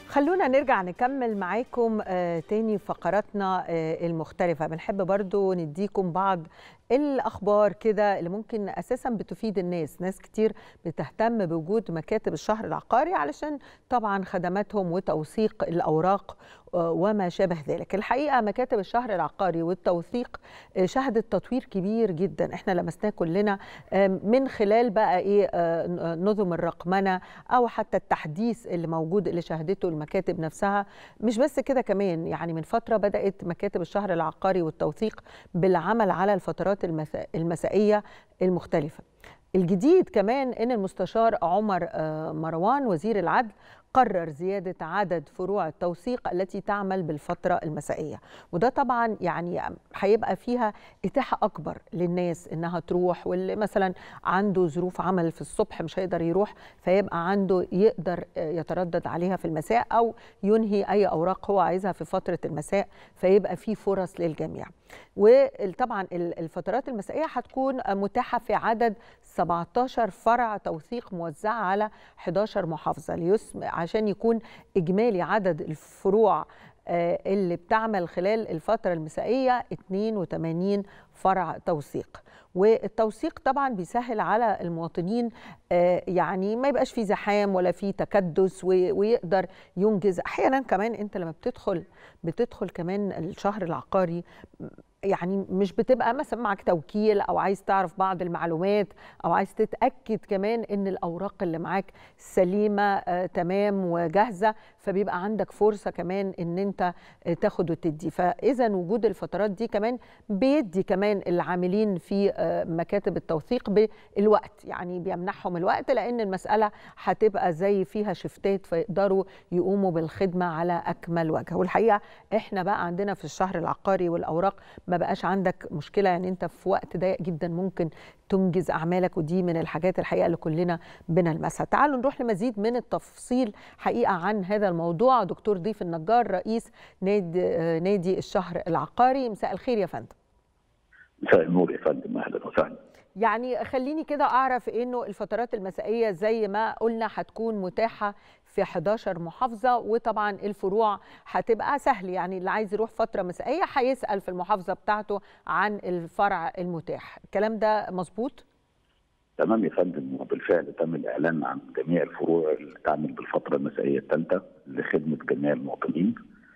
خلونا نرجع نكمل معاكم آه تاني فقراتنا آه المختلفة بنحب برضو نديكم بعض الأخبار كده اللي ممكن أساسا بتفيد الناس ناس كتير بتهتم بوجود مكاتب الشهر العقاري علشان طبعا خدماتهم وتوثيق الأوراق آه وما شابه ذلك الحقيقة مكاتب الشهر العقاري والتوثيق شهدت تطوير كبير جدا احنا لمسناه كلنا من خلال بقى ايه نظم الرقمنة أو حتى التحديث اللي موجود اللي شهدته المكاتب نفسها مش بس كده كمان يعني من فترة بدأت مكاتب الشهر العقاري والتوثيق بالعمل على الفترات المسائية المختلفة الجديد كمان ان المستشار عمر مروان وزير العدل قرر زيادة عدد فروع التوثيق التي تعمل بالفترة المسائية وده طبعا يعني هيبقى فيها إتاحة أكبر للناس إنها تروح واللي مثلا عنده ظروف عمل في الصبح مش هيقدر يروح فيبقى عنده يقدر يتردد عليها في المساء أو ينهي أي أوراق هو عايزها في فترة المساء فيبقى في فرص للجميع وطبعا الفترات المسائية هتكون متاحة في عدد 17 فرع توثيق موزعة على 11 محافظة ليسم عشان يكون إجمالي عدد الفروع اللي بتعمل خلال الفترة المسائية 82 فرع توثيق والتوثيق طبعا بيسهل على المواطنين يعني ما يبقاش في زحام ولا في تكدس ويقدر ينجز احيانا كمان انت لما بتدخل بتدخل كمان الشهر العقاري يعني مش بتبقى مثلا معك توكيل او عايز تعرف بعض المعلومات او عايز تتاكد كمان ان الاوراق اللي معاك سليمه آه تمام وجاهزه فبيبقى عندك فرصه كمان ان انت آه تاخد وتدي فاذا وجود الفترات دي كمان بيدي كمان العاملين في آه مكاتب التوثيق بالوقت يعني بيمنحهم الوقت لان المساله هتبقى زي فيها شفتات فيقدروا يقوموا بالخدمه على اكمل وجه والحقيقه احنا بقى عندنا في الشهر العقاري والاوراق ما بقاش عندك مشكله يعني انت في وقت ضيق جدا ممكن تنجز اعمالك ودي من الحاجات الحقيقه اللي كلنا بنلمسها تعالوا نروح لمزيد من التفصيل حقيقه عن هذا الموضوع دكتور ضيف النجار رئيس نادي نادي الشهر العقاري مساء الخير يا فندم مساء النور يا فندم اهلا وسهلا يعني خليني كده اعرف انه الفترات المسائيه زي ما قلنا هتكون متاحه في 11 محافظة وطبعا الفروع هتبقى سهل يعني اللي عايز يروح فترة مسائية هيسأل في المحافظة بتاعته عن الفرع المتاح الكلام ده مظبوط؟ تمام يا فندم وبالفعل تم الإعلان عن جميع الفروع اللي تعمل بالفترة المسائية الثالثة لخدمة جميع المواطنين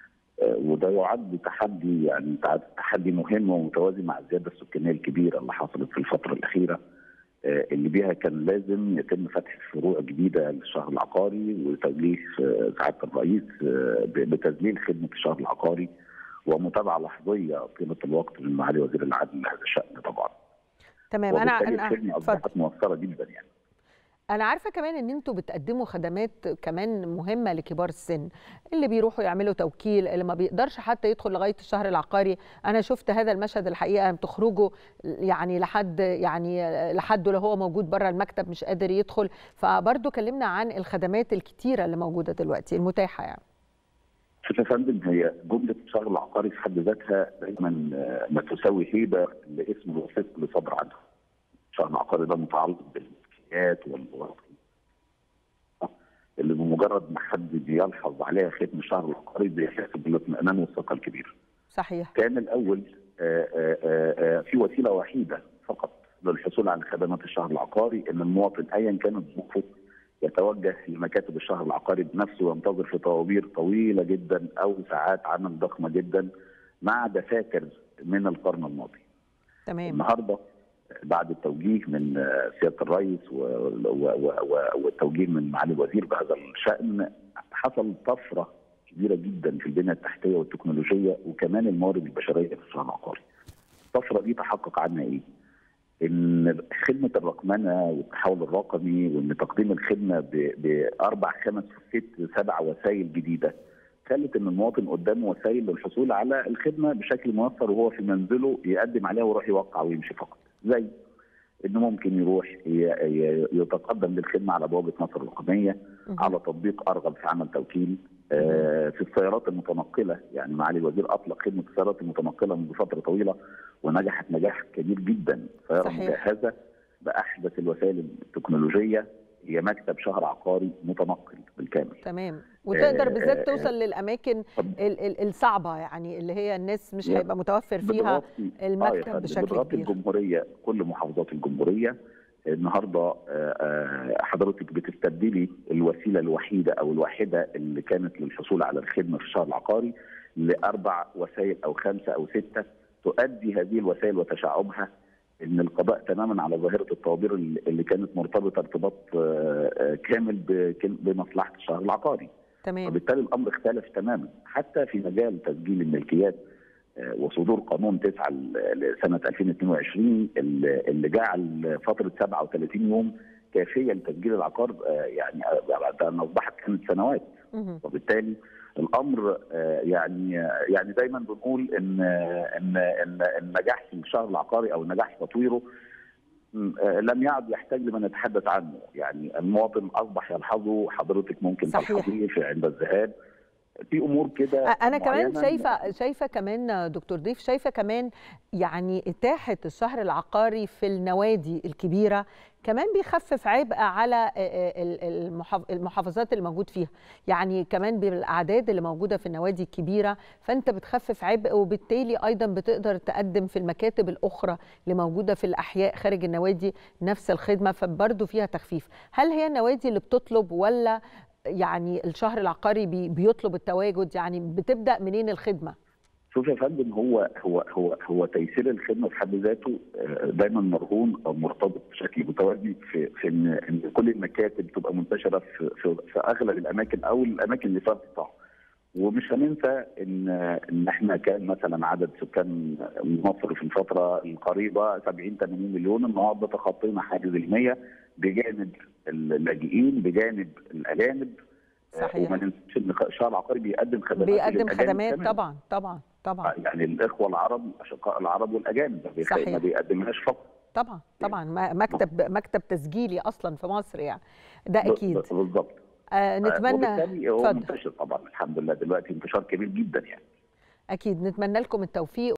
وده يعد تحدي يعني تحدي مهم ومتوازي مع الزيادة السكانية الكبيرة اللي حصلت في الفترة الأخيرة اللي بيها كان لازم يتم فتح فروع جديده للشهر العقاري وتوجيه سعاده الرئيس بتذليل خدمه الشهر العقاري ومتابعه لحظيه طيله الوقت من معالي وزير العدل لهذا الشان طبعا. تمام انا انا الخدمه اصبحت موفره جدا يعني. انا عارفه كمان ان انتوا بتقدموا خدمات كمان مهمه لكبار السن اللي بيروحوا يعملوا توكيل اللي ما بيقدرش حتى يدخل لغايه الشهر العقاري انا شفت هذا المشهد الحقيقه بتخرجوا يعني لحد يعني لحد لو هو موجود بره المكتب مش قادر يدخل فبرضه كلمنا عن الخدمات الكتيره اللي موجوده دلوقتي المتاحه يعني شوف يا فندم هي جمله الشهر العقاري في حد ذاتها دايما ما تساوي هيبه لاسم الوثيق لصدر عنها. الشهر العقاري ده متعلق بال الحاجات والوقت اللي بمجرد ما حد بيلحظ عليها ختم الشهر العقاري بيحس بالاطمئنان والثقه الكبير. صحيح. كان الاول آآ آآ في وسيله وحيده فقط للحصول على خدمات الشهر العقاري ان المواطن ايا كانت ظروفه يتوجه لمكاتب الشهر العقاري بنفسه وينتظر في طوابير طويله جدا او ساعات عمل ضخمه جدا مع دفاتر من القرن الماضي. تمام. النهارده بعد التوجيه من سياده الرئيس والتوجيه من معالي الوزير بهذا الشان حصل طفره كبيره جدا في البنيه التحتيه والتكنولوجيه وكمان الموارد البشريه في الشهر العقاري. الطفره دي تحقق عنها ايه؟ ان خدمه الرقمنه والتحول الرقمي وان تقديم الخدمه باربع خمس ست سبع وسائل جديده خلت ان المواطن قدامه وسائل للحصول على الخدمه بشكل ميسر وهو في منزله يقدم عليها ويروح يوقع ويمشي فقط. زي انه ممكن يروح يتقدم للخدمه على بوابه مصر الرقميه على تطبيق ارغب في عمل توكيل في السيارات المتنقله يعني معالي الوزير اطلق خدمه السيارات المتنقله منذ فتره طويله ونجحت نجاح كبير جدا سياره مجهزه باحدث الوسائل التكنولوجيه هي مكتب شهر عقاري متنقل بالكامل تمام وتقدر آه، بالذات آه، توصل للاماكن طب ال- ال- الصعبه يعني اللي هي الناس مش يعني هيبقى متوفر فيها بتغطي المكتب آه يا فندم، بشكل بتغطي كبير. الجمهوريه كل محافظات الجمهوريه النهارده آه، آه، حضرتك بتستبدلي الوسيله الوحيده او الواحده اللي كانت للحصول على الخدمه في الشهر العقاري لاربع وسائل او خمسه او سته تؤدي هذه الوسائل وتشعبها ان القضاء تماما على ظاهره الطوابير اللي اللي كانت مرتبطه ارتباط آه، آه، كامل بكل- بمصلحه الشهر العقاري. تمام وبالتالي الامر اختلف تماما حتى في مجال تسجيل الملكيات آه، وصدور قانون 9 ل- لسنه 2022 اللي اللي جعل فتره 37 يوم كافيه لتسجيل العقار آه، يعني آه، بعد ان اصبحت كانت سنوات مهم. وبالتالي الامر آه، يعني يعني دايما بنقول ان ان ان النجاح في الشهر العقاري او النجاح في تطويره م، آه، لم يعد يحتاج لمن نتحدث عنه يعني المواطن اصبح يلحظه حضرتك ممكن صحيح. تلحظيه في عند الذهاب في امور كده انا كمان معينة شايفه شايفه كمان دكتور ضيف شايفه كمان يعني اتاحه الشهر العقاري في النوادي الكبيره كمان بيخفف عبء على ال- المحاف- المحافظات اللي موجود فيها يعني كمان بالاعداد اللي موجوده في النوادي الكبيره فانت بتخفف عبء وبالتالي ايضا بتقدر تقدم في المكاتب الاخرى اللي موجوده في الاحياء خارج النوادي نفس الخدمه فبرضه فيها تخفيف هل هي النوادي اللي بتطلب ولا يعني الشهر العقاري بي بيطلب التواجد يعني بتبدا منين الخدمه شوف يا فندم هو هو هو هو تيسير الخدمه في حد ذاته آه، دايما مرهون او مرتبط بشكل متوازي في في ان ان كل المكاتب تبقى منتشره في في, في اغلب الاماكن او الاماكن اللي فيها قطاع ومش هننسى ان ان احنا كان مثلا عدد سكان مصر في الفتره القريبه 70 80 مليون النهارده تخطينا حاجز ال 100 بجانب اللاجئين بجانب الاجانب صحيح. وما ننساش ان الشهر العقاري بيقدم خدمات بيقدم للأجانب خدمات كمان. طبعا طبعا طبعا يعني الاخوه العرب الاشقاء العرب والاجانب ما بيخ- صحيح. ما بيقدمهاش فقط طبعا طبعا ما- مكتب مكتب تسجيلي اصلا في مصر يعني ده اكيد ب- بالظبط آه نتمنى وبالتالي هو اتفضل منتشر طبعا الحمد لله دلوقتي انتشار كبير جدا يعني اكيد نتمنى لكم التوفيق